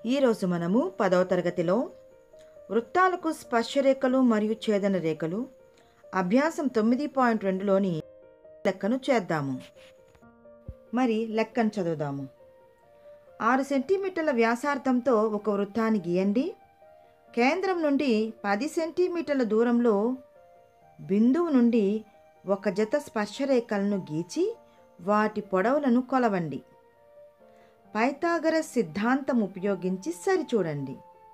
ఈరోజు మనము పదవ తరగతిలో వృత్తాలకు స్పర్శరేఖలు మరియు ఛేదన రేఖలు అభ్యాసం తొమ్మిది పాయింట్ రెండులోని లెక్కను చేద్దాము మరి లెక్కను చదువుదాము ఆరు సెంటీమీటర్ల వ్యాసార్థంతో ఒక వృత్తాన్ని గీయండి కేంద్రం నుండి పది సెంటీమీటర్ల దూరంలో బిందువు నుండి ఒక జత స్పర్శరేఖలను గీచి వాటి పొడవులను కొలవండి పైథాగరస్ సిద్ధాంతం ఉపయోగించి సరిచూడండి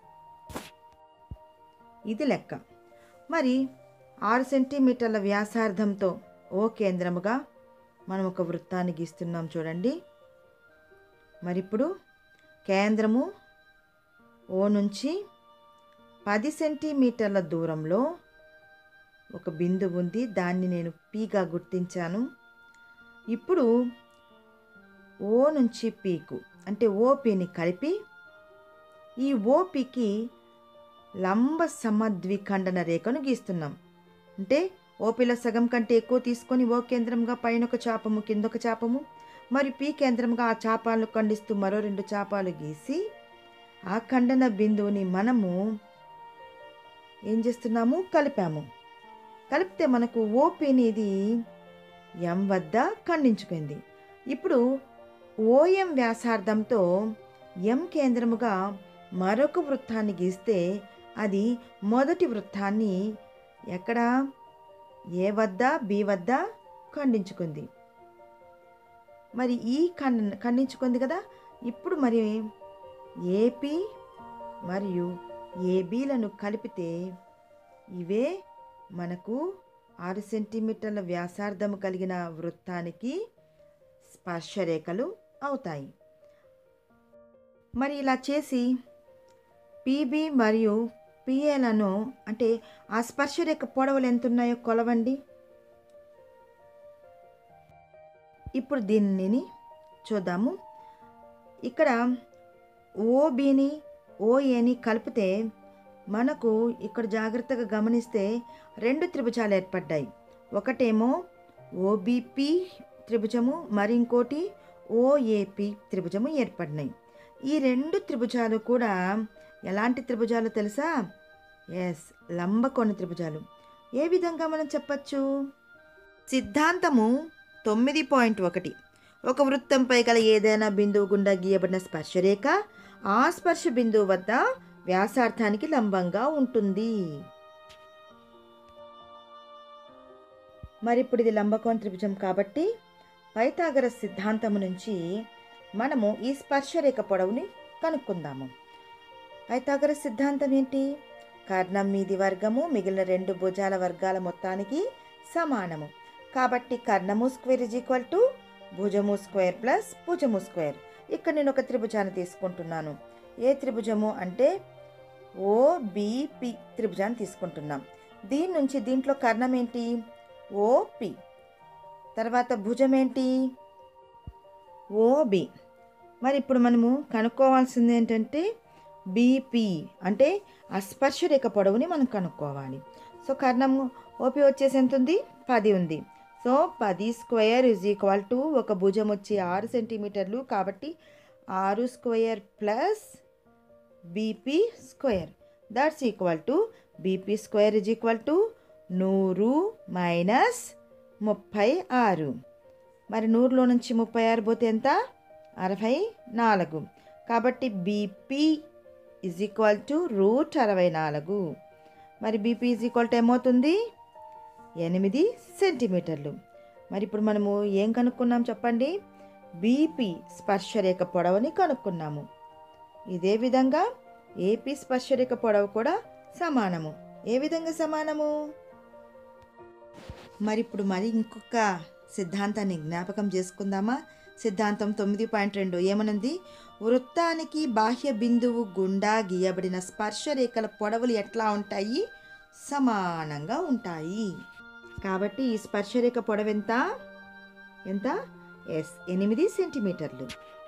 ఇది లెక్క మరి ఆరు సెంటీమీటర్ల వ్యాసార్థంతో ఓ కేంద్రముగా మనం ఒక వృత్తాన్ని గీస్తున్నాం చూడండి మరి ఇప్పుడు కేంద్రము ఓ నుంచి పది సెంటీమీటర్ల దూరంలో ఒక బిందువు ఉంది దాన్ని నేను పీగా గుర్తించాను ఇప్పుడు ఓ నుంచి పీకు అంటే ఓపీని కలిపి ఈ ఓపీకి లంబ సమద్విఖండన రేఖను గీస్తున్నాం అంటే ఓపీలో సగం కంటే ఎక్కువ తీసుకొని ఓ కేంద్రంగా పైన ఒక చాపము కింద ఒక చాపము మరి పీ కేంద్రంగా ఆ చాపాలను ఖండిస్తూ మరో రెండు చాపాలు గీసి ఆ ఖండన బిందువుని మనము ఏం చేస్తున్నాము కలిపాము కలిపితే మనకు ఓపీని ఇది ఎం వద్ద ఖండించుకుంది ఇప్పుడు ఓఎం వ్యాసార్థంతో ఎం కేంద్రముగా మరొక వృత్తాన్ని గీస్తే అది మొదటి వృత్తాన్ని ఎక్కడ ఏ వద్ద బి వద్ద ఖండించుకుంది మరి ఈ ఖండ ఖండించుకుంది కదా ఇప్పుడు మరి ఏపీ మరియు ఏబీలను కలిపితే ఇవే మనకు ఆరు సెంటీమీటర్ల వ్యాసార్థము కలిగిన వృత్తానికి స్పర్శరేఖలు అవుతాయి మరి ఇలా చేసి పీబీ మరియు పిఏలను అంటే ఆ స్పర్శరేఖ పొడవులు ఎంత ఉన్నాయో కొలవండి ఇప్పుడు దీనిని చూద్దాము ఇక్కడ ఓబిని ఓఏని కలిపితే మనకు ఇక్కడ జాగ్రత్తగా గమనిస్తే రెండు త్రిభుజాలు ఏర్పడ్డాయి ఒకటేమో ఓబిపి త్రిభుజము మరి ఇంకోటి ఓఏపి త్రిభుజము ఏర్పడినాయి ఈ రెండు త్రిభుజాలు కూడా ఎలాంటి త్రిభుజాలు తెలుసా ఎస్ లంబకోణ త్రిభుజాలు ఏ విధంగా మనం చెప్పచ్చు సిద్ధాంతము తొమ్మిది పాయింట్ ఒకటి ఒక వృత్తంపై గల ఏదైనా బిందువు గుండా గీయబడిన స్పర్శరేఖ ఆ స్పర్శ బిందువు వద్ద వ్యాసార్థానికి లంబంగా ఉంటుంది మరి ఇప్పుడు ఇది లంబకోణ త్రిభుజం కాబట్టి పైథాగరస్ సిద్ధాంతము నుంచి మనము ఈ స్పర్శరేఖ పొడవుని కనుక్కుందాము పైథాగరస్ సిద్ధాంతం ఏంటి కర్ణం మీది వర్గము మిగిలిన రెండు భుజాల వర్గాల మొత్తానికి సమానము కాబట్టి కర్ణము స్క్వేర్ ఇజ్ ఈక్వల్ టు భుజము స్క్వేర్ ప్లస్ భుజము స్క్వేర్ ఇక్కడ నేను ఒక త్రిభుజాన్ని తీసుకుంటున్నాను ఏ త్రిభుజము అంటే ఓబిపి త్రిభుజాన్ని తీసుకుంటున్నాం దీని నుంచి దీంట్లో కర్ణం ఏంటి ఓపి తర్వాత భుజం ఏంటి ఓబి మరి ఇప్పుడు మనము కనుక్కోవాల్సింది ఏంటంటే బీపీ అంటే ఆ స్పర్శరేఖ పొడవుని మనం కనుక్కోవాలి సో కర్ణం ఓపి వచ్చేసి ఎంత ఉంది పది ఉంది సో పది స్క్వేర్ ఇజ్ ఈక్వల్ టు ఒక భుజం వచ్చి ఆరు సెంటీమీటర్లు కాబట్టి ఆరు square plus BP square that's equal to BP square is equal to నూరు మైనస్ ముప్పై ఆరు మరి నూరులో నుంచి ముప్పై ఆరు పోతే ఎంత అరవై నాలుగు కాబట్టి BP is equal to root అరవై నాలుగు మరి బీపీ ఇజ్ ఈక్వల్ టు ఏమవుతుంది ఎనిమిది సెంటీమీటర్లు మరి ఇప్పుడు మనము ఏం కనుక్కున్నాం చెప్పండి బీపీ స్పర్శరేఖ పొడవుని కనుక్కున్నాము ఇదే విధంగా ఏపీ స్పర్శరేఖ పొడవు కూడా సమానము ఏ విధంగా సమానము మరి ఇప్పుడు మరి ఇంకొక సిద్ధాంతాన్ని జ్ఞాపకం చేసుకుందామా సిద్ధాంతం తొమ్మిది పాయింట్ రెండు ఏమనుంది వృత్తానికి బాహ్య బిందువు గుండా గీయబడిన స్పర్శరేఖల పొడవులు ఎట్లా ఉంటాయి సమానంగా ఉంటాయి కాబట్టి ఈ స్పర్శరేఖ పొడవు ఎంత ఎంత ఎస్ ఎనిమిది సెంటీమీటర్లు